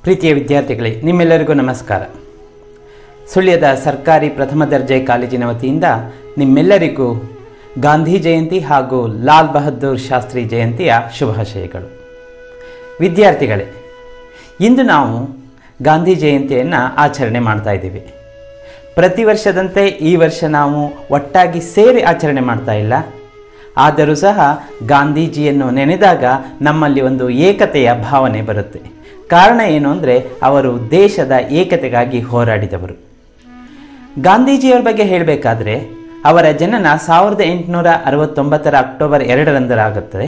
ಪ್ರೀತಿಯ ವಿದ್ಯಾರ್ಥಿಗಳೇ ನಿಮ್ಮೆಲ್ಲರಿಗೂ ನಮಸ್ಕಾರ ಸುಳ್ಯದ ಸರ್ಕಾರಿ ಪ್ರಥಮ ದರ್ಜೆ ಕಾಲೇಜಿನ ವತಿಯಿಂದ ನಿಮ್ಮೆಲ್ಲರಿಗೂ ಗಾಂಧಿ ಜಯಂತಿ ಹಾಗೂ ಲಾಲ್ ಬಹದ್ದೂರ್ ಶಾಸ್ತ್ರಿ ಜಯಂತಿಯ ಶುಭಾಶಯಗಳು ವಿದ್ಯಾರ್ಥಿಗಳೇ ಇಂದು ನಾವು ಗಾಂಧಿ ಜಯಂತಿಯನ್ನು ಆಚರಣೆ ಮಾಡ್ತಾ ಇದ್ದೀವಿ ಪ್ರತಿ ವರ್ಷದಂತೆ ಈ ವರ್ಷ ನಾವು ಒಟ್ಟಾಗಿ ಸೇರಿ ಆಚರಣೆ ಮಾಡ್ತಾ ಇಲ್ಲ ಆದರೂ ಸಹ ಗಾಂಧೀಜಿಯನ್ನು ನೆನೆದಾಗ ನಮ್ಮಲ್ಲಿ ಒಂದು ಏಕತೆಯ ಭಾವನೆ ಬರುತ್ತೆ ಕಾರಣ ಏನು ಅಂದರೆ ಅವರು ದೇಶದ ಏಕತೆಗಾಗಿ ಹೋರಾಡಿದವರು ಗಾಂಧೀಜಿಯವರ ಬಗ್ಗೆ ಹೇಳಬೇಕಾದ್ರೆ ಅವರ ಜನನ ಸಾವಿರದ ಎಂಟುನೂರ ಅರವತ್ತೊಂಬತ್ತರ ಅಕ್ಟೋಬರ್ ಎರಡರಂದರಾಗುತ್ತದೆ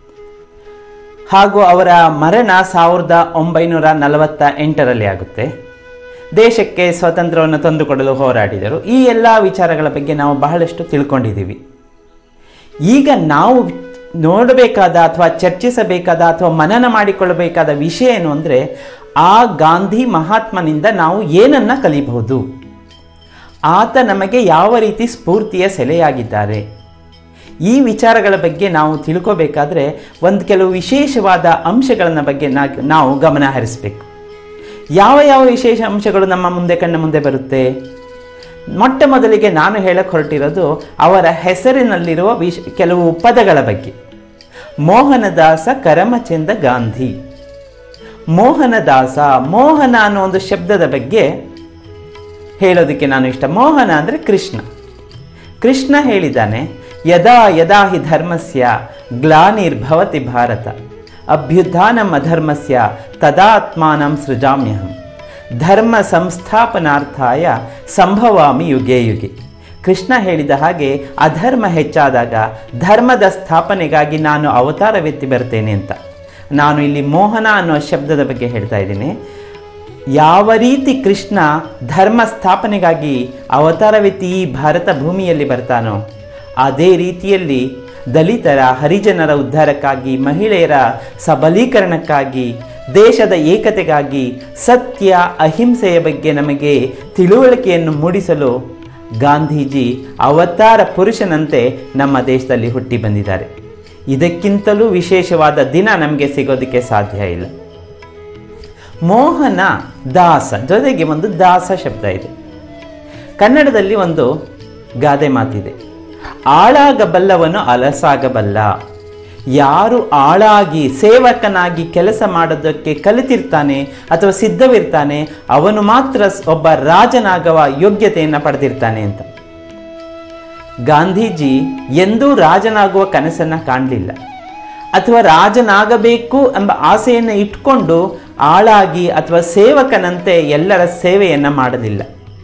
ಹಾಗೂ ಅವರ ಮರಣ ಸಾವಿರದ ಒಂಬೈನೂರ ನಲವತ್ತ ಎಂಟರಲ್ಲಿ ಆಗುತ್ತೆ ದೇಶಕ್ಕೆ ಸ್ವಾತಂತ್ರ್ಯವನ್ನು ತಂದುಕೊಡಲು ಹೋರಾಡಿದರು ಈ ಎಲ್ಲ ವಿಚಾರಗಳ ಬಗ್ಗೆ ನಾವು ಬಹಳಷ್ಟು ತಿಳ್ಕೊಂಡಿದ್ದೀವಿ ಈಗ ನಾವು ನೋಡಬೇಕಾದ ಅಥವಾ ಚರ್ಚಿಸಬೇಕಾದ ಅಥವಾ ಮನನ ಮಾಡಿಕೊಳ್ಳಬೇಕಾದ ವಿಷಯ ಏನು ಅಂದರೆ ಆ ಗಾಂಧಿ ಮಹಾತ್ಮನಿಂದ ನಾವು ಏನನ್ನ ಕಲಿಬಹುದು ಆತ ನಮಗೆ ಯಾವ ರೀತಿ ಸ್ಫೂರ್ತಿಯ ಸೆಲೆಯಾಗಿದ್ದಾರೆ ಈ ವಿಚಾರಗಳ ಬಗ್ಗೆ ನಾವು ತಿಳ್ಕೋಬೇಕಾದ್ರೆ ಒಂದು ಕೆಲವು ವಿಶೇಷವಾದ ಅಂಶಗಳನ್ನ ಬಗ್ಗೆ ನಾ- ನಾವು ಗಮನ ಹರಿಸಬೇಕು ಯಾವ ಯಾವ ವಿಶೇಷ ಅಂಶಗಳು ನಮ್ಮ ಮುಂದೆ ಕಣ್ಣ ಮುಂದೆ ಬರುತ್ತೆ ಮೊಟ್ಟ ಮೊದಲಿಗೆ ನಾನು ಹೇಳಕ್ಕೆ ಹೊರಟಿರೋದು ಅವರ ಹೆಸರಿನಲ್ಲಿರುವ ವಿಶ್ ಕೆಲವು ಪದಗಳ ಬಗ್ಗೆ ಮೋಹನದಾಸ ಕರಮಚಂದ ಗಾಂಧಿ ಮೋಹನದಾಸ ಮೋಹನ ಅನ್ನೋ ಒಂದು ಶಬ್ದದ ಬಗ್ಗೆ ಹೇಳೋದಕ್ಕೆ ನಾನು ಇಷ್ಟ ಮೋಹನ ಅಂದರೆ ಕೃಷ್ಣ ಕೃಷ್ಣ ಹೇಳಿದ್ದಾನೆ ಯದಾ ಯದಾ ಹಿ ಧರ್ಮಸ್ಯ ಗ್ಲಾನಿರ್ಭವತಿ ಭಾರತ ಅಭ್ಯುತ್ಥಾನಂ ಅಧರ್ಮಸ್ಯ ತದಾತ್ಮಾನಂ ಸೃಜಾಮ್ಯಹಂ ಧರ್ಮ ಸಂಸ್ಥಾಪನಾರ್ಥಾಯ ಸಂಭವಾಮಿ ಯುಗೆ ಯುಗೆ ಕೃಷ್ಣ ಹೇಳಿದ ಹಾಗೆ ಅಧರ್ಮ ಹೆಚ್ಚಾದಾಗ ಧರ್ಮದ ಸ್ಥಾಪನೆಗಾಗಿ ನಾನು ಅವತಾರವೆತ್ತಿ ಬರ್ತೇನೆ ಅಂತ ನಾನು ಇಲ್ಲಿ ಮೋಹನ ಅನ್ನೋ ಶಬ್ದದ ಬಗ್ಗೆ ಹೇಳ್ತಾ ಇದ್ದೀನಿ ಯಾವ ರೀತಿ ಕೃಷ್ಣ ಧರ್ಮ ಸ್ಥಾಪನೆಗಾಗಿ ಅವತಾರವೆತ್ತಿ ಈ ಭಾರತ ಭೂಮಿಯಲ್ಲಿ ಬರ್ತಾನೋ ಅದೇ ರೀತಿಯಲ್ಲಿ ದಲಿತರ ಹರಿಜನರ ಉದ್ಧಾರಕ್ಕಾಗಿ ಮಹಿಳೆಯರ ಸಬಲೀಕರಣಕ್ಕಾಗಿ ದೇಶದ ಏಕತೆಗಾಗಿ ಸತ್ಯ ಅಹಿಂಸೆಯ ಬಗ್ಗೆ ನಮಗೆ ತಿಳುವಳಿಕೆಯನ್ನು ಮೂಡಿಸಲು ಗಾಂಧೀಜಿ ಅವತಾರ ಪುರುಷನಂತೆ ನಮ್ಮ ದೇಶದಲ್ಲಿ ಹುಟ್ಟಿ ಬಂದಿದ್ದಾರೆ ಇದಕ್ಕಿಂತಲೂ ವಿಶೇಷವಾದ ದಿನ ನಮಗೆ ಸಿಗೋದಕ್ಕೆ ಸಾಧ್ಯ ಇಲ್ಲ ಮೋಹನ ದಾಸ ಜೊತೆಗೆ ಒಂದು ದಾಸ ಶಬ್ದ ಇದೆ ಕನ್ನಡದಲ್ಲಿ ಒಂದು ಗಾದೆ ಮಾತಿದೆ ಆಳಾಗಬಲ್ಲವನು ಅಲಸಾಗಬಲ್ಲ ಯಾರು ಆಳಾಗಿ ಸೇವಕನಾಗಿ ಕೆಲಸ ಮಾಡೋದಕ್ಕೆ ಕಲಿತಿರ್ತಾನೆ ಅಥವಾ ಸಿದ್ಧವಿರ್ತಾನೆ ಅವನು ಮಾತ್ರ ಸ್- ಒಬ್ಬ ರಾಜನಾಗುವ ಯೋಗ್ಯತೆಯನ್ನು ಪಡೆದಿರ್ತಾನೆ ಅಂತ ಗಾಂಧೀಜಿ ಎಂದೂ ರಾಜನಾಗುವ ಕನಸನ್ನು ಕಾಣಲಿಲ್ಲ ಅಥವಾ ರಾಜನಾಗಬೇಕು ಎಂಬ ಆಸೆಯನ್ನು ಇಟ್ಕೊಂಡು ಆಳಾಗಿ ಅಥವಾ ಸೇವಕನಂತೆ ಎಲ್ಲರ ಸೇವೆಯನ್ನು ಮಾಡಲಿಲ್ಲ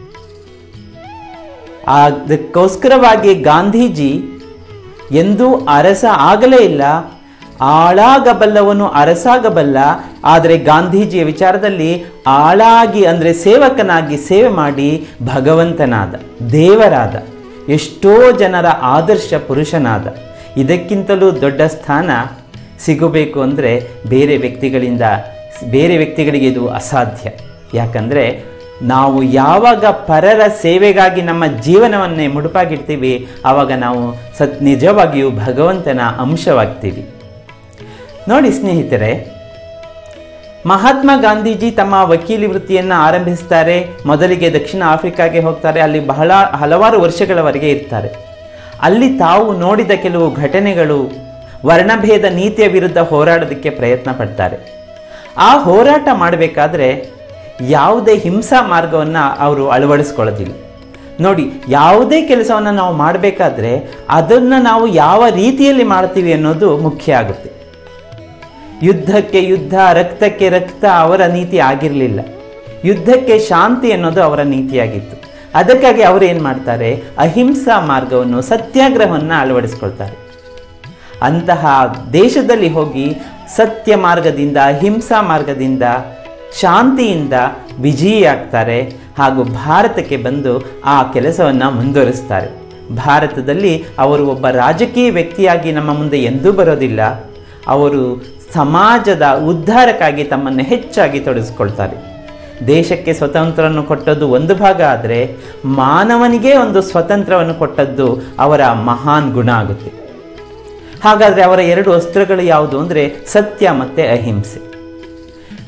ಅದಕ್ಕೋಸ್ಕರವಾಗಿ ಗಾಂಧೀಜಿ ಎಂದೂ ಅರಸ ಆಗಲೇ ಇಲ್ಲ ಆಳಾಗಬಲ್ಲವನು ಅರಸಾಗಬಲ್ಲ ಆದರೆ ಗಾಂಧೀಜಿಯ ವಿಚಾರದಲ್ಲಿ ಆಳಾಗಿ ಅಂದರೆ ಸೇವಕನಾಗಿ ಸೇವೆ ಮಾಡಿ ಭಗವಂತನಾದ ದೇವರಾದ ಎಷ್ಟೋ ಜನರ ಆದರ್ಶ ಪುರುಷನಾದ ಇದಕ್ಕಿಂತಲೂ ದೊಡ್ಡ ಸ್ಥಾನ ಸಿಗಬೇಕು ಅಂದರೆ ಬೇರೆ ವ್ಯಕ್ತಿಗಳಿಂದ ಬೇರೆ ವ್ಯಕ್ತಿಗಳಿಗೆ ಇದು ಅಸಾಧ್ಯ ಯಾಕಂದರೆ ನಾವು ಯಾವಾಗ ಪರರ ಸೇವೆಗಾಗಿ ನಮ್ಮ ಜೀವನವನ್ನೇ ಮುಡುಪಾಗಿಡ್ತೀವಿ ಆವಾಗ ನಾವು ಸತ್ ನಿಜವಾಗಿಯೂ ಭಗವಂತನ ಅಂಶವಾಗ್ತೀವಿ ನೋಡಿ ಸ್ನೇಹಿತರೆ ಮಹಾತ್ಮ ಗಾಂಧೀಜಿ ತಮ್ಮ ವಕೀಲಿ ವೃತ್ತಿಯನ್ನು ಆರಂಭಿಸ್ತಾರೆ ಮೊದಲಿಗೆ ದಕ್ಷಿಣ ಆಫ್ರಿಕಾಗೆ ಹೋಗ್ತಾರೆ ಅಲ್ಲಿ ಬಹಳ ಹಲವಾರು ವರ್ಷಗಳವರೆಗೆ ಇರ್ತಾರೆ ಅಲ್ಲಿ ತಾವು ನೋಡಿದ ಕೆಲವು ಘಟನೆಗಳು ವರ್ಣಭೇದ ನೀತಿಯ ವಿರುದ್ಧ ಹೋರಾಡೋದಕ್ಕೆ ಪ್ರಯತ್ನ ಪಡ್ತಾರೆ ಆ ಹೋರಾಟ ಮಾಡಬೇಕಾದ್ರೆ ಯಾವುದೇ ಹಿಂಸಾ ಮಾರ್ಗವನ್ನು ಅವರು ಅಳವಡಿಸ್ಕೊಳ್ಳೋದಿಲ್ಲ ನೋಡಿ ಯಾವುದೇ ಕೆಲಸವನ್ನು ನಾವು ಮಾಡಬೇಕಾದ್ರೆ ಅದನ್ನು ನಾವು ಯಾವ ರೀತಿಯಲ್ಲಿ ಮಾಡ್ತೀವಿ ಅನ್ನೋದು ಮುಖ್ಯ ಆಗುತ್ತೆ ಯುದ್ಧಕ್ಕೆ ಯುದ್ಧ ರಕ್ತಕ್ಕೆ ರಕ್ತ ಅವರ ನೀತಿ ಆಗಿರಲಿಲ್ಲ ಯುದ್ಧಕ್ಕೆ ಶಾಂತಿ ಅನ್ನೋದು ಅವರ ನೀತಿಯಾಗಿತ್ತು ಅದಕ್ಕಾಗಿ ಅವರು ಏನು ಮಾಡ್ತಾರೆ ಅಹಿಂಸಾ ಮಾರ್ಗವನ್ನು ಸತ್ಯಾಗ್ರಹವನ್ನು ಅಳವಡಿಸ್ಕೊಳ್ತಾರೆ ಅಂತಹ ದೇಶದಲ್ಲಿ ಹೋಗಿ ಸತ್ಯ ಮಾರ್ಗದಿಂದ ಅಹಿಂಸಾ ಮಾರ್ಗದಿಂದ ಶಾಂತಿಯಿಂದ ವಿಜಯಿಯಾಗ್ತಾರೆ ಹಾಗೂ ಭಾರತಕ್ಕೆ ಬಂದು ಆ ಕೆಲಸವನ್ನು ಮುಂದುವರಿಸ್ತಾರೆ ಭಾರತದಲ್ಲಿ ಅವರು ಒಬ್ಬ ರಾಜಕೀಯ ವ್ಯಕ್ತಿಯಾಗಿ ನಮ್ಮ ಮುಂದೆ ಎಂದೂ ಬರೋದಿಲ್ಲ ಅವರು ಸಮಾಜದ ಉದ್ಧಾರಕ್ಕಾಗಿ ತಮ್ಮನ್ನು ಹೆಚ್ಚಾಗಿ ತೊಡಗಿಸ್ಕೊಳ್ತಾರೆ ದೇಶಕ್ಕೆ ಸ್ವತಂತ್ರವನ್ನು ಕೊಟ್ಟದ್ದು ಒಂದು ಭಾಗ ಆದರೆ ಮಾನವನಿಗೆ ಒಂದು ಸ್ವತಂತ್ರವನ್ನು ಕೊಟ್ಟದ್ದು ಅವರ ಮಹಾನ್ ಗುಣ ಆಗುತ್ತೆ ಹಾಗಾದರೆ ಅವರ ಎರಡು ಅಸ್ತ್ರಗಳು ಯಾವುದು ಅಂದರೆ ಸತ್ಯ ಮತ್ತು ಅಹಿಂಸೆ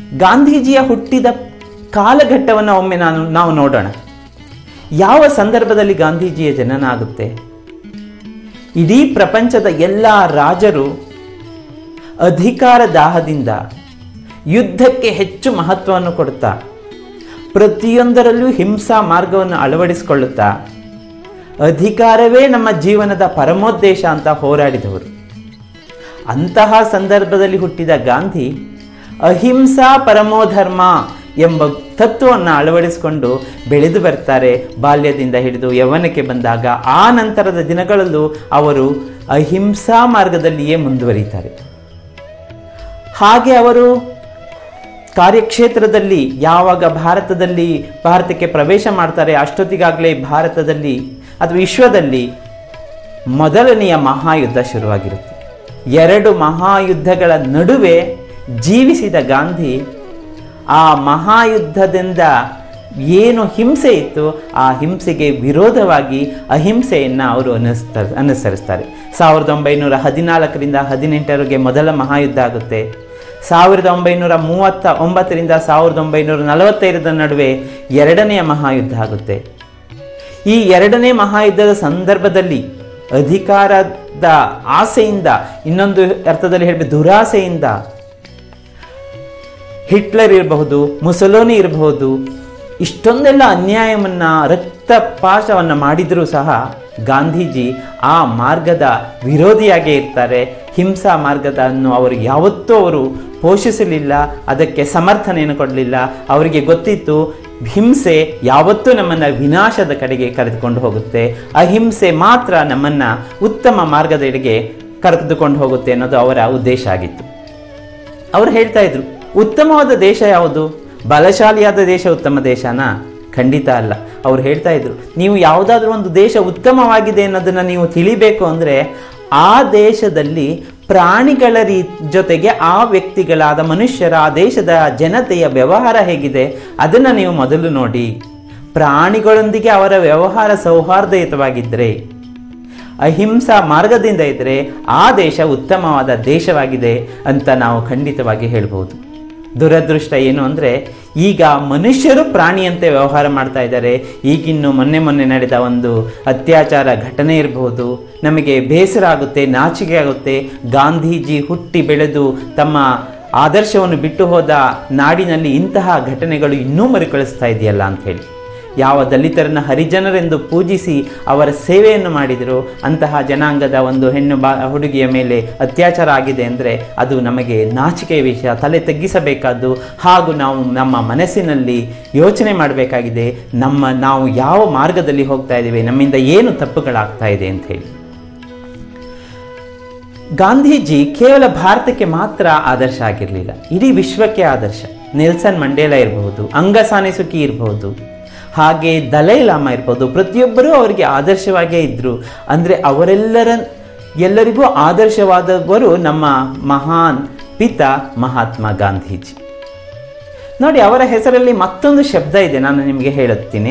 ಗಾಂಧೀಜಿಯ ಹುಟ್ಟಿದ ಕಾಲಘಟ್ಟವನ್ನು ಒಮ್ಮೆ ನಾನು ನಾವು ನೋಡೋಣ ಯಾವ ಸಂದರ್ಭದಲ್ಲಿ ಗಾಂಧೀಜಿಯ ಜನನ ಆಗುತ್ತೆ ಇಡೀ ಪ್ರಪಂಚದ ಎಲ್ಲ ರಾಜರು ಅಧಿಕಾರ ದಾಹದಿಂದ ಯುದ್ಧಕ್ಕೆ ಹೆಚ್ಚು ಮಹತ್ವವನ್ನು ಕೊಡುತ್ತಾ ಪ್ರತಿಯೊಂದರಲ್ಲೂ ಹಿಂಸಾ ಮಾರ್ಗವನ್ನು ಅಳವಡಿಸಿಕೊಳ್ಳುತ್ತಾ ಅಧಿಕಾರವೇ ನಮ್ಮ ಜೀವನದ ಪರಮೋದ್ದೇಶ ಅಂತ ಹೋರಾಡಿದವರು ಅಂತಹ ಸಂದರ್ಭದಲ್ಲಿ ಹುಟ್ಟಿದ ಗಾಂಧಿ ಅಹಿಂಸಾ ಪರಮೋಧರ್ಮ ಎಂಬ ತತ್ವವನ್ನು ಅಳವಡಿಸಿಕೊಂಡು ಬೆಳೆದು ಬರ್ತಾರೆ ಬಾಲ್ಯದಿಂದ ಹಿಡಿದು ಯೌವನಕ್ಕೆ ಬಂದಾಗ ಆ ನಂತರದ ದಿನಗಳಲ್ಲೂ ಅವರು ಅಹಿಂಸಾ ಮಾರ್ಗದಲ್ಲಿಯೇ ಮುಂದುವರಿತಾರೆ ಹಾಗೆ ಅವರು ಕಾರ್ಯಕ್ಷೇತ್ರದಲ್ಲಿ ಯಾವಾಗ ಭಾರತದಲ್ಲಿ ಭಾರತಕ್ಕೆ ಪ್ರವೇಶ ಮಾಡ್ತಾರೆ ಅಷ್ಟೊತ್ತಿಗಾಗಲೇ ಭಾರತದಲ್ಲಿ ಅಥವಾ ವಿಶ್ವದಲ್ಲಿ ಮೊದಲನೆಯ ಮಹಾಯುದ್ಧ ಶುರುವಾಗಿರುತ್ತೆ ಎರಡು ಮಹಾಯುದ್ಧಗಳ ನಡುವೆ ಜೀವಿಸಿದ ಗಾಂಧಿ ಆ ಮಹಾಯುದ್ಧದಿಂದ ಏನು ಹಿಂಸೆ ಇತ್ತು ಆ ಹಿಂಸೆಗೆ ವಿರೋಧವಾಗಿ ಅಹಿಂಸೆಯನ್ನು ಅವರು ಅನುಸ್ತ ಅನುಸರಿಸ್ತಾರೆ ಸಾವಿರದ ಒಂಬೈನೂರ ಹದಿನಾಲ್ಕರಿಂದ ಹದಿನೆಂಟರವರೆಗೆ ಮೊದಲ ಮಹಾಯುದ್ಧ ಆಗುತ್ತೆ ಸಾವಿರದ ಒಂಬೈನೂರ ಮೂವತ್ತ ಒಂಬತ್ತರಿಂದ ಸಾವಿರದ ಒಂಬೈನೂರ ನಲವತ್ತೈದರ ನಡುವೆ ಎರಡನೆಯ ಮಹಾಯುದ್ಧ ಆಗುತ್ತೆ ಈ ಎರಡನೇ ಮಹಾಯುದ್ಧದ ಸಂದರ್ಭದಲ್ಲಿ ಅಧಿಕಾರದ ಆಸೆಯಿಂದ ಇನ್ನೊಂದು ಅರ್ಥದಲ್ಲಿ ಹೇಳಬೇಕು ದುರಾಸೆಯಿಂದ ಹಿಟ್ಲರ್ ಇರಬಹುದು ಮುಸಲೋನಿ ಇರಬಹುದು ಇಷ್ಟೊಂದೆಲ್ಲ ಅನ್ಯಾಯವನ್ನ ರಕ್ತಪಾತವನ್ನು ಮಾಡಿದರೂ ಸಹ ಗಾಂಧೀಜಿ ಆ ಮಾರ್ಗದ ವಿರೋಧಿಯಾಗೇ ಇರ್ತಾರೆ ಹಿಂಸಾ ಮಾರ್ಗದನ್ನು ಅವರು ಯಾವತ್ತೂ ಅವರು ಪೋಷಿಸಲಿಲ್ಲ ಅದಕ್ಕೆ ಸಮರ್ಥನೆಯನ್ನು ಕೊಡಲಿಲ್ಲ ಅವರಿಗೆ ಗೊತ್ತಿತ್ತು ಹಿಂಸೆ ಯಾವತ್ತೂ ನಮ್ಮನ್ನು ವಿನಾಶದ ಕಡೆಗೆ ಕರೆದುಕೊಂಡು ಹೋಗುತ್ತೆ ಅಹಿಂಸೆ ಮಾತ್ರ ನಮ್ಮನ್ನು ಉತ್ತಮ ಮಾರ್ಗದೆಡೆಗೆ ಕರೆದುಕೊಂಡು ಹೋಗುತ್ತೆ ಅನ್ನೋದು ಅವರ ಉದ್ದೇಶ ಆಗಿತ್ತು ಅವರು ಹೇಳ್ತಾ ಇದ್ರು ಉತ್ತಮವಾದ ದೇಶ ಯಾವುದು ಬಲಶಾಲಿಯಾದ ದೇಶ ಉತ್ತಮ ದೇಶನಾ ಖಂಡಿತ ಅಲ್ಲ ಅವ್ರು ಹೇಳ್ತಾ ಇದ್ರು ನೀವು ಯಾವುದಾದ್ರೂ ಒಂದು ದೇಶ ಉತ್ತಮವಾಗಿದೆ ಅನ್ನೋದನ್ನ ನೀವು ತಿಳಿಬೇಕು ಅಂದರೆ ಆ ದೇಶದಲ್ಲಿ ಪ್ರಾಣಿಗಳ ರೀ ಜೊತೆಗೆ ಆ ವ್ಯಕ್ತಿಗಳಾದ ಮನುಷ್ಯರ ಆ ದೇಶದ ಜನತೆಯ ವ್ಯವಹಾರ ಹೇಗಿದೆ ಅದನ್ನು ನೀವು ಮೊದಲು ನೋಡಿ ಪ್ರಾಣಿಗಳೊಂದಿಗೆ ಅವರ ವ್ಯವಹಾರ ಸೌಹಾರ್ದಯುತವಾಗಿದ್ದರೆ ಅಹಿಂಸಾ ಮಾರ್ಗದಿಂದ ಇದ್ದರೆ ಆ ದೇಶ ಉತ್ತಮವಾದ ದೇಶವಾಗಿದೆ ಅಂತ ನಾವು ಖಂಡಿತವಾಗಿ ಹೇಳ್ಬೋದು ದುರದೃಷ್ಟ ಏನು ಅಂದರೆ ಈಗ ಮನುಷ್ಯರು ಪ್ರಾಣಿಯಂತೆ ವ್ಯವಹಾರ ಮಾಡ್ತಾ ಇದ್ದಾರೆ ಈಗಿನ್ನು ಮೊನ್ನೆ ಮೊನ್ನೆ ನಡೆದ ಒಂದು ಅತ್ಯಾಚಾರ ಘಟನೆ ಇರಬಹುದು ನಮಗೆ ಬೇಸರ ಆಗುತ್ತೆ ನಾಚಿಕೆ ಆಗುತ್ತೆ ಗಾಂಧೀಜಿ ಹುಟ್ಟಿ ಬೆಳೆದು ತಮ್ಮ ಆದರ್ಶವನ್ನು ಬಿಟ್ಟು ಹೋದ ನಾಡಿನಲ್ಲಿ ಇಂತಹ ಘಟನೆಗಳು ಇನ್ನೂ ಮರುಕಳಿಸ್ತಾ ಇದೆಯಲ್ಲ ಅಂತ ಹೇಳಿ ಯಾವ ದಲಿತರನ್ನು ಹರಿಜನರೆಂದು ಪೂಜಿಸಿ ಅವರ ಸೇವೆಯನ್ನು ಮಾಡಿದರು ಅಂತಹ ಜನಾಂಗದ ಒಂದು ಹೆಣ್ಣು ಬಾ ಹುಡುಗಿಯ ಮೇಲೆ ಅತ್ಯಾಚಾರ ಆಗಿದೆ ಅಂದರೆ ಅದು ನಮಗೆ ನಾಚಿಕೆಯ ವಿಷಯ ತಲೆ ತಗ್ಗಿಸಬೇಕಾದ್ದು ಹಾಗೂ ನಾವು ನಮ್ಮ ಮನಸ್ಸಿನಲ್ಲಿ ಯೋಚನೆ ಮಾಡಬೇಕಾಗಿದೆ ನಮ್ಮ ನಾವು ಯಾವ ಮಾರ್ಗದಲ್ಲಿ ಹೋಗ್ತಾ ಇದ್ದೇವೆ ನಮ್ಮಿಂದ ಏನು ತಪ್ಪುಗಳಾಗ್ತಾ ಇದೆ ಅಂತ ಹೇಳಿ ಗಾಂಧೀಜಿ ಕೇವಲ ಭಾರತಕ್ಕೆ ಮಾತ್ರ ಆದರ್ಶ ಆಗಿರಲಿಲ್ಲ ಇಡೀ ವಿಶ್ವಕ್ಕೆ ಆದರ್ಶ ನೆಲ್ಸನ್ ಮಂಡೇಲ ಇರಬಹುದು ಅಂಗಸಾನೆಸುಕಿ ಇರಬಹುದು ಹಾಗೆ ದಲೈ ಲಾಮ ಇರ್ಬೋದು ಪ್ರತಿಯೊಬ್ಬರೂ ಅವರಿಗೆ ಆದರ್ಶವಾಗೇ ಇದ್ದರು ಅಂದರೆ ಅವರೆಲ್ಲರ ಎಲ್ಲರಿಗೂ ಆದರ್ಶವಾದವರು ನಮ್ಮ ಮಹಾನ್ ಪಿತ ಮಹಾತ್ಮ ಗಾಂಧೀಜಿ ನೋಡಿ ಅವರ ಹೆಸರಲ್ಲಿ ಮತ್ತೊಂದು ಶಬ್ದ ಇದೆ ನಾನು ನಿಮಗೆ ಹೇಳುತ್ತೀನಿ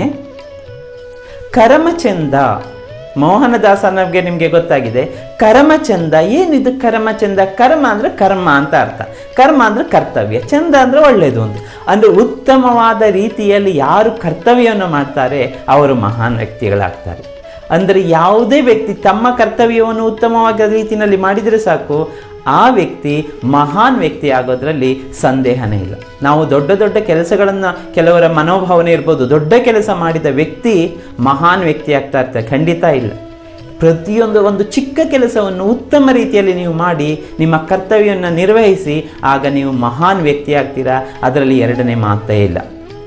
ಕರಮಚಂದ ಮೋಹನದಾಸನಿಗೆ ನಿಮಗೆ ಗೊತ್ತಾಗಿದೆ ಕರ್ಮಚಂದ ಏನಿದು ಕರ್ಮಚಂದ ಕರ್ಮ ಅಂದ್ರೆ ಕರ್ಮ ಅಂತ ಅರ್ಥ ಕರ್ಮ ಅಂದ್ರೆ ಕರ್ತವ್ಯ ಚಂದ ಅಂದ್ರೆ ಒಳ್ಳೆಯದು ಅಂತ ಅಂದ್ರೆ ಉತ್ತಮವಾದ ರೀತಿಯಲ್ಲಿ ಯಾರು ಕರ್ತವ್ಯವನ್ನು ಮಾಡ್ತಾರೆ ಅವರು ಮಹಾನ್ ವ್ಯಕ್ತಿಗಳಾಗ್ತಾರೆ ಅಂದರೆ ಯಾವುದೇ ವ್ಯಕ್ತಿ ತಮ್ಮ ಕರ್ತವ್ಯವನ್ನು ಉತ್ತಮವಾದ ರೀತಿಯಲ್ಲಿ ಮಾಡಿದರೆ ಸಾಕು ಆ ವ್ಯಕ್ತಿ ಮಹಾನ್ ವ್ಯಕ್ತಿ ಆಗೋದ್ರಲ್ಲಿ ಸಂದೇಹನೇ ಇಲ್ಲ ನಾವು ದೊಡ್ಡ ದೊಡ್ಡ ಕೆಲಸಗಳನ್ನು ಕೆಲವರ ಮನೋಭಾವನೆ ಇರ್ಬೋದು ದೊಡ್ಡ ಕೆಲಸ ಮಾಡಿದ ವ್ಯಕ್ತಿ ಮಹಾನ್ ವ್ಯಕ್ತಿ ಆಗ್ತಾ ಇರ್ತಾರೆ ಖಂಡಿತ ಇಲ್ಲ ಪ್ರತಿಯೊಂದು ಒಂದು ಚಿಕ್ಕ ಕೆಲಸವನ್ನು ಉತ್ತಮ ರೀತಿಯಲ್ಲಿ ನೀವು ಮಾಡಿ ನಿಮ್ಮ ಕರ್ತವ್ಯವನ್ನು ನಿರ್ವಹಿಸಿ ಆಗ ನೀವು ಮಹಾನ್ ವ್ಯಕ್ತಿ ಆಗ್ತೀರಾ ಅದರಲ್ಲಿ ಎರಡನೇ ಮಾತೇ ಇಲ್ಲ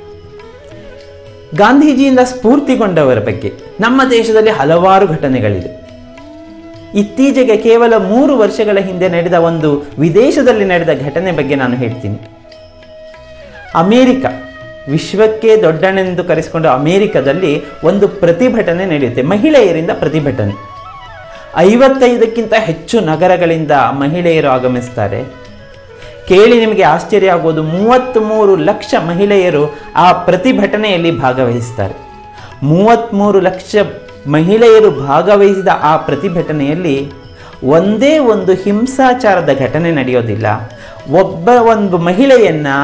ಗಾಂಧೀಜಿಯಿಂದ ಸ್ಫೂರ್ತಿಗೊಂಡವರ ಬಗ್ಗೆ ನಮ್ಮ ದೇಶದಲ್ಲಿ ಹಲವಾರು ಘಟನೆಗಳಿದೆ ಇತ್ತೀಚೆಗೆ ಕೇವಲ ಮೂರು ವರ್ಷಗಳ ಹಿಂದೆ ನಡೆದ ಒಂದು ವಿದೇಶದಲ್ಲಿ ನಡೆದ ಘಟನೆ ಬಗ್ಗೆ ನಾನು ಹೇಳ್ತೀನಿ ಅಮೇರಿಕ ವಿಶ್ವಕ್ಕೆ ದೊಡ್ಡನೆಂದು ಕರೆಸಿಕೊಂಡ ಅಮೇರಿಕದಲ್ಲಿ ಒಂದು ಪ್ರತಿಭಟನೆ ನಡೆಯುತ್ತೆ ಮಹಿಳೆಯರಿಂದ ಪ್ರತಿಭಟನೆ ಐವತ್ತೈದಕ್ಕಿಂತ ಹೆಚ್ಚು ನಗರಗಳಿಂದ ಮಹಿಳೆಯರು ಆಗಮಿಸ್ತಾರೆ ಕೇಳಿ ನಿಮಗೆ ಆಶ್ಚರ್ಯ ಆಗೋದು ಮೂವತ್ತ್ಮೂರು ಲಕ್ಷ ಮಹಿಳೆಯರು ಆ ಪ್ರತಿಭಟನೆಯಲ್ಲಿ ಭಾಗವಹಿಸ್ತಾರೆ ಮೂವತ್ತ್ಮೂರು ಲಕ್ಷ ಮಹಿಳೆಯರು ಭಾಗವಹಿಸಿದ ಆ ಪ್ರತಿಭಟನೆಯಲ್ಲಿ ಒಂದೇ ಒಂದು ಹಿಂಸಾಚಾರದ ಘಟನೆ ನಡೆಯೋದಿಲ್ಲ ಒಬ್ಬ ಒಂದು ಮಹಿಳೆಯನ್ನ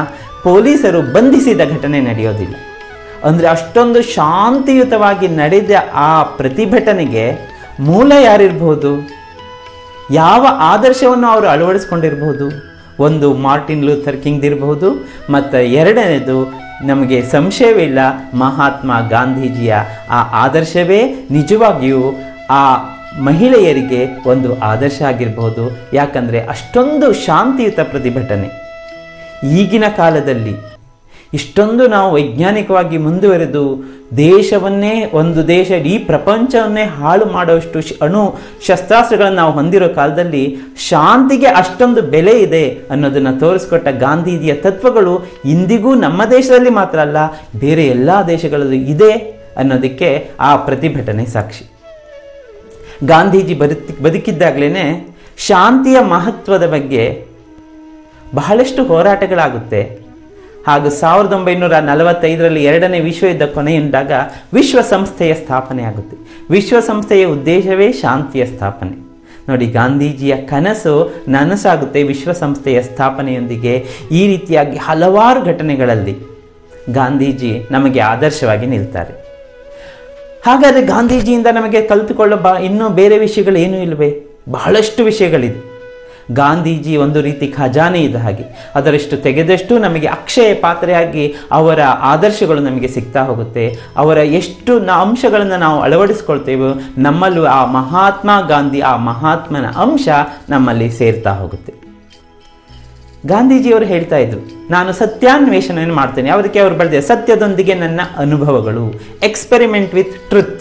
ಪೊಲೀಸರು ಬಂಧಿಸಿದ ಘಟನೆ ನಡೆಯೋದಿಲ್ಲ ಅಂದರೆ ಅಷ್ಟೊಂದು ಶಾಂತಿಯುತವಾಗಿ ನಡೆದ ಆ ಪ್ರತಿಭಟನೆಗೆ ಮೂಲ ಯಾರಿರ್ಬೋದು ಯಾವ ಆದರ್ಶವನ್ನು ಅವರು ಅಳವಡಿಸ್ಕೊಂಡಿರಬಹುದು ಒಂದು ಮಾರ್ಟಿನ್ ಲೂಥರ್ ಕಿಂಗ್ ಇರಬಹುದು ಮತ್ತು ಎರಡನೇದು ನಮಗೆ ಸಂಶಯವಿಲ್ಲ ಮಹಾತ್ಮ ಗಾಂಧೀಜಿಯ ಆ ಆದರ್ಶವೇ ನಿಜವಾಗಿಯೂ ಆ ಮಹಿಳೆಯರಿಗೆ ಒಂದು ಆದರ್ಶ ಆಗಿರಬಹುದು ಯಾಕಂದರೆ ಅಷ್ಟೊಂದು ಶಾಂತಿಯುತ ಪ್ರತಿಭಟನೆ ಈಗಿನ ಕಾಲದಲ್ಲಿ ಇಷ್ಟೊಂದು ನಾವು ವೈಜ್ಞಾನಿಕವಾಗಿ ಮುಂದುವರೆದು ದೇಶವನ್ನೇ ಒಂದು ದೇಶ ಇಡೀ ಪ್ರಪಂಚವನ್ನೇ ಹಾಳು ಮಾಡುವಷ್ಟು ಶ್- ಅಣು ಶಸ್ತ್ರಾಸ್ತ್ರಗಳನ್ನು ನಾವು ಹೊಂದಿರೋ ಕಾಲದಲ್ಲಿ ಶಾಂತಿಗೆ ಅಷ್ಟೊಂದು ಬೆಲೆ ಇದೆ ಅನ್ನೋದನ್ನು ತೋರಿಸ್ಕೊಟ್ಟ ಗಾಂಧೀಜಿಯ ತತ್ವಗಳು ಇಂದಿಗೂ ನಮ್ಮ ದೇಶದಲ್ಲಿ ಮಾತ್ರ ಅಲ್ಲ ಬೇರೆ ಎಲ್ಲ ದೇಶಗಳಲ್ಲೂ ಇದೆ ಅನ್ನೋದಕ್ಕೆ ಆ ಪ್ರತಿಭಟನೆ ಸಾಕ್ಷಿ ಗಾಂಧೀಜಿ ಬದುಕಿ ಬದುಕಿದ್ದಾಗಲೇ ಶಾಂತಿಯ ಮಹತ್ವದ ಬಗ್ಗೆ ಬಹಳಷ್ಟು ಹೋರಾಟಗಳಾಗುತ್ತೆ ಹಾಗೂ ಸಾವಿರದ ಒಂಬೈನೂರ ನಲವತ್ತೈದರಲ್ಲಿ ಎರಡನೇ ವಿಶ್ವಯುದ್ಧ ಕೊನೆಯುಂಟಾಗ ವಿಶ್ವಸಂಸ್ಥೆಯ ಸ್ಥಾಪನೆ ಆಗುತ್ತೆ ವಿಶ್ವಸಂಸ್ಥೆಯ ಉದ್ದೇಶವೇ ಶಾಂತಿಯ ಸ್ಥಾಪನೆ ನೋಡಿ ಗಾಂಧೀಜಿಯ ಕನಸು ನನಸಾಗುತ್ತೆ ವಿಶ್ವಸಂಸ್ಥೆಯ ಸ್ಥಾಪನೆಯೊಂದಿಗೆ ಈ ರೀತಿಯಾಗಿ ಹಲವಾರು ಘಟನೆಗಳಲ್ಲಿ ಗಾಂಧೀಜಿ ನಮಗೆ ಆದರ್ಶವಾಗಿ ನಿಲ್ತಾರೆ ಹಾಗಾದರೆ ಗಾಂಧೀಜಿಯಿಂದ ನಮಗೆ ಕಲಿತುಕೊಳ್ಳೋ ಬಾ ಇನ್ನೂ ಬೇರೆ ವಿಷಯಗಳು ಏನೂ ಇಲ್ಲವೇ ಬಹಳಷ್ಟು ವಿಷಯಗಳಿದೆ ಗಾಂಧೀಜಿ ಒಂದು ರೀತಿ ಖಜಾನೆ ಇದ್ದ ಹಾಗೆ ಅದರಷ್ಟು ತೆಗೆದಷ್ಟು ನಮಗೆ ಅಕ್ಷಯ ಪಾತ್ರೆಯಾಗಿ ಅವರ ಆದರ್ಶಗಳು ನಮಗೆ ಸಿಗ್ತಾ ಹೋಗುತ್ತೆ ಅವರ ಎಷ್ಟು ನ ಅಂಶಗಳನ್ನು ನಾವು ಅಳವಡಿಸ್ಕೊಳ್ತೇವೋ ನಮ್ಮಲ್ಲೂ ಆ ಮಹಾತ್ಮ ಗಾಂಧಿ ಆ ಮಹಾತ್ಮನ ಅಂಶ ನಮ್ಮಲ್ಲಿ ಸೇರ್ತಾ ಹೋಗುತ್ತೆ ಗಾಂಧೀಜಿಯವರು ಹೇಳ್ತಾ ಇದ್ರು ನಾನು ಸತ್ಯಾನ್ವೇಷಣೆಯನ್ನು ಮಾಡ್ತೇನೆ ಯಾವುದಕ್ಕೆ ಅವರು ಬರೆದ ಸತ್ಯದೊಂದಿಗೆ ನನ್ನ ಅನುಭವಗಳು ಎಕ್ಸ್ಪೆರಿಮೆಂಟ್ ವಿತ್ ಟ್ರುತ್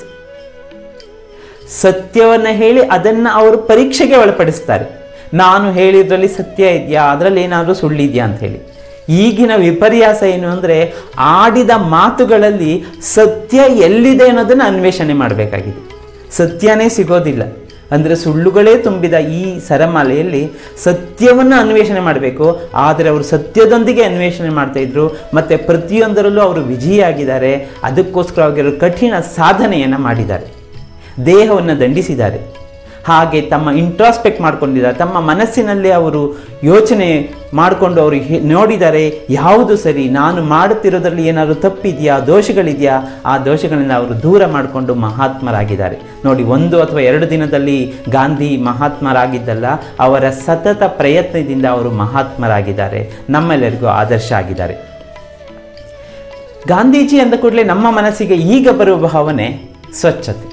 ಸತ್ಯವನ್ನ ಹೇಳಿ ಅದನ್ನ ಅವರು ಪರೀಕ್ಷೆಗೆ ಒಳಪಡಿಸ್ತಾರೆ ನಾನು ಹೇಳಿದ್ರಲ್ಲಿ ಸತ್ಯ ಇದೆಯಾ ಅದರಲ್ಲಿ ಏನಾದರೂ ಸುಳ್ಳಿದೆಯಾ ಅಂತ ಹೇಳಿ ಈಗಿನ ವಿಪರ್ಯಾಸ ಏನು ಅಂದರೆ ಆಡಿದ ಮಾತುಗಳಲ್ಲಿ ಸತ್ಯ ಎಲ್ಲಿದೆ ಅನ್ನೋದನ್ನು ಅನ್ವೇಷಣೆ ಮಾಡಬೇಕಾಗಿದೆ ಸತ್ಯನೇ ಸಿಗೋದಿಲ್ಲ ಅಂದರೆ ಸುಳ್ಳುಗಳೇ ತುಂಬಿದ ಈ ಸರಮಾಲೆಯಲ್ಲಿ ಸತ್ಯವನ್ನು ಅನ್ವೇಷಣೆ ಮಾಡಬೇಕು ಆದರೆ ಅವರು ಸತ್ಯದೊಂದಿಗೆ ಅನ್ವೇಷಣೆ ಮಾಡ್ತಾ ಇದ್ರು ಮತ್ತು ಪ್ರತಿಯೊಂದರಲ್ಲೂ ಅವರು ವಿಜಯಿಯಾಗಿದ್ದಾರೆ ಅದಕ್ಕೋಸ್ಕರವಾಗಿ ಅವರು ಕಠಿಣ ಸಾಧನೆಯನ್ನು ಮಾಡಿದ್ದಾರೆ ದೇಹವನ್ನು ದಂಡಿಸಿದ್ದಾರೆ ಹಾಗೆ ತಮ್ಮ ಇಂಟ್ರಾಸ್ಪೆಕ್ಟ್ ಮಾಡ್ಕೊಂಡಿದ್ದಾರೆ ತಮ್ಮ ಮನಸ್ಸಿನಲ್ಲಿ ಅವರು ಯೋಚನೆ ಮಾಡಿಕೊಂಡು ಅವರು ಹೆ- ನೋಡಿದ್ದಾರೆ ಯಾವುದು ಸರಿ ನಾನು ಮಾಡುತ್ತಿರೋದ್ರಲ್ಲಿ ಏನಾದರೂ ತಪ್ಪಿದೆಯಾ ದೋಷಗಳಿದೆಯಾ ಆ ದೋಷಗಳಿಂದ ಅವರು ದೂರ ಮಾಡಿಕೊಂಡು ಮಹಾತ್ಮರಾಗಿದ್ದಾರೆ ನೋಡಿ ಒಂದು ಅಥವಾ ಎರಡು ದಿನದಲ್ಲಿ ಗಾಂಧಿ ಮಹಾತ್ಮರಾಗಿದ್ದಲ್ಲ ಅವರ ಸತತ ಪ್ರಯತ್ನದಿಂದ ಅವರು ಮಹಾತ್ಮರಾಗಿದ್ದಾರೆ ನಮ್ಮೆಲ್ಲರಿಗೂ ಆದರ್ಶ ಆಗಿದ್ದಾರೆ ಗಾಂಧೀಜಿ ಅಂದ ಕೂಡಲೇ ನಮ್ಮ ಮನಸ್ಸಿಗೆ ಈಗ ಬರುವ ಭಾವನೆ ಸ್ವಚ್ಛತೆ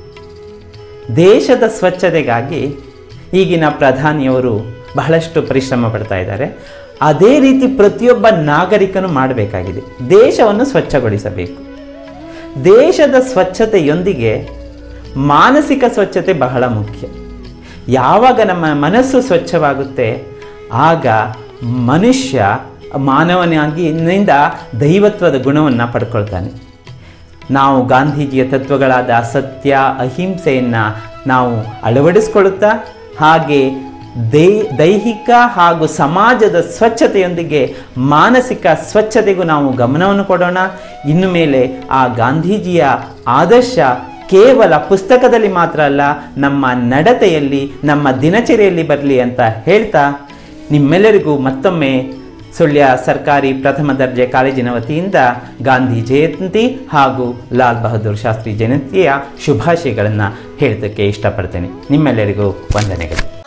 ದೇಶದ ಸ್ವಚ್ಛತೆಗಾಗಿ ಈಗಿನ ಪ್ರಧಾನಿಯವರು ಬಹಳಷ್ಟು ಪರಿಶ್ರಮ ಪಡ್ತಾ ಇದ್ದಾರೆ ಅದೇ ರೀತಿ ಪ್ರತಿಯೊಬ್ಬ ನಾಗರಿಕನು ಮಾಡಬೇಕಾಗಿದೆ ದೇಶವನ್ನು ಸ್ವಚ್ಛಗೊಳಿಸಬೇಕು ದೇಶದ ಸ್ವಚ್ಛತೆಯೊಂದಿಗೆ ಮಾನಸಿಕ ಸ್ವಚ್ಛತೆ ಬಹಳ ಮುಖ್ಯ ಯಾವಾಗ ನಮ್ಮ ಮನಸ್ಸು ಸ್ವಚ್ಛವಾಗುತ್ತೆ ಆಗ ಮನುಷ್ಯ ಮಾನವನಾಗಿ ಇನ್ನಿಂದ ದೈವತ್ವದ ಗುಣವನ್ನು ಪಡ್ಕೊಳ್ತಾನೆ ನಾವು ಗಾಂಧೀಜಿಯ ತತ್ವಗಳಾದ ಸತ್ಯ ಅಹಿಂಸೆಯನ್ನು ನಾವು ಅಳವಡಿಸ್ಕೊಳ್ಳುತ್ತಾ ಹಾಗೆ ದೈ ದೈಹಿಕ ಹಾಗೂ ಸಮಾಜದ ಸ್ವಚ್ಛತೆಯೊಂದಿಗೆ ಮಾನಸಿಕ ಸ್ವಚ್ಛತೆಗೂ ನಾವು ಗಮನವನ್ನು ಕೊಡೋಣ ಇನ್ನು ಮೇಲೆ ಆ ಗಾಂಧೀಜಿಯ ಆದರ್ಶ ಕೇವಲ ಪುಸ್ತಕದಲ್ಲಿ ಮಾತ್ರ ಅಲ್ಲ ನಮ್ಮ ನಡತೆಯಲ್ಲಿ ನಮ್ಮ ದಿನಚರಿಯಲ್ಲಿ ಬರಲಿ ಅಂತ ಹೇಳ್ತಾ ನಿಮ್ಮೆಲ್ಲರಿಗೂ ಮತ್ತೊಮ್ಮೆ ಸುಳ್ಯ ಸರ್ಕಾರಿ ಪ್ರಥಮ ದರ್ಜೆ ಕಾಲೇಜಿನ ವತಿಯಿಂದ ಗಾಂಧಿ ಜಯಂತಿ ಹಾಗೂ ಲಾಲ್ ಬಹದ್ದೂರ್ ಶಾಸ್ತ್ರಿ ಜಯಂತಿಯ ಶುಭಾಶಯಗಳನ್ನು ಹೇಳೋದಕ್ಕೆ ಇಷ್ಟಪಡ್ತೇನೆ ನಿಮ್ಮೆಲ್ಲರಿಗೂ ವಂದನೆಗಳು